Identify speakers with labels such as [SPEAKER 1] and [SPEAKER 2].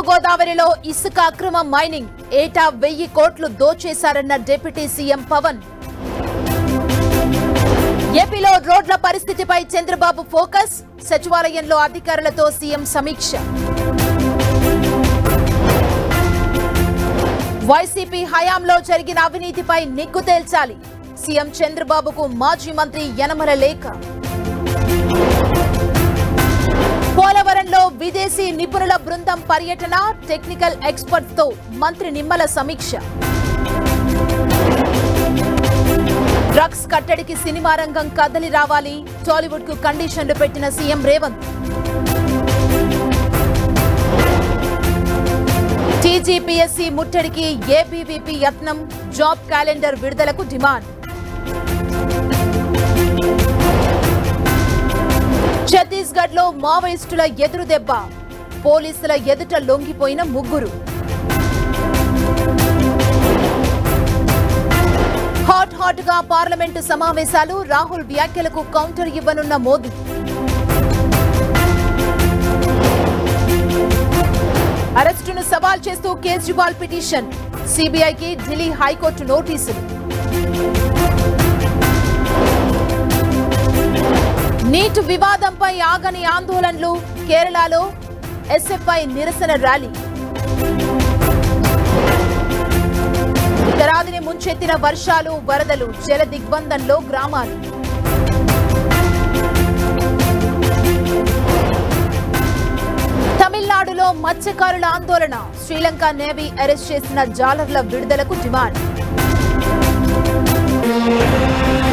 [SPEAKER 1] గోదావరిలో ఇసుక అక్రమ మైనింగ్ ఏటా వెయ్యి కోట్లు దోచేశారన్న డిప్యూటీ సీఎం పవన్ ఏపీలో రోడ్ల పరిస్థితిపై చంద్రబాబు ఫోకస్ సచివాలయంలో అధికారులతో సీఎం సమీక్ష వైసీపీ హయాంలో జరిగిన అవినీతిపై నిగ్గు తేల్చాలి సీఎం చంద్రబాబుకు మాజీ మంత్రి యనమల లేఖ పోలవరంలో విదేశీ నిపుణుల బృందం పర్యటన టెక్నికల్ ఎక్స్పర్ట్స్ తో మంత్రి నిమ్మల సమీక్ష డ్రగ్స్ కట్టడికి సినిమా రంగం కదలి రావాలి టాలీవుడ్ కు కండిషన్లు పెట్టిన సీఎం రేవంత్ టీజీపీఎస్సీ ముట్టడికి ఏబీవీపీ యత్నం జాబ్ క్యాలెండర్ విడుదలకు డిమాండ్ ఛత్తీస్గఢ్ లో మావోయిస్టుల ఎదురు దెబ్బ పోలీసుల ఎదుట లొంగిపోయిన ముగ్గురు హాట్ హాట్ గా పార్లమెంటు సమావేశాలు రాహుల్ వ్యాఖ్యలకు కౌంటర్ ఇవ్వనున్న మోదీ అరెస్టును సవాల్ చేస్తూ కేజ్రీవాల్ పిటిషన్ సిబిఐకి ఢిల్లీ హైకోర్టు నోటీసులు నీట్ వివాదంపై ఆగని ఆందోళనలు కేరళలో ఎస్ఎఫ్ఐ నిరసన ర్యాలీ ఉత్తరాదిని ముంచెత్తిన వర్షాలు వరదలు జల దిగ్బంధంలో గ్రామాలు తమిళనాడులో మత్స్యకారుల ఆందోళన శ్రీలంక నేవీ అరెస్ట్ చేసిన జాలర్ల విడుదలకు డిమాండ్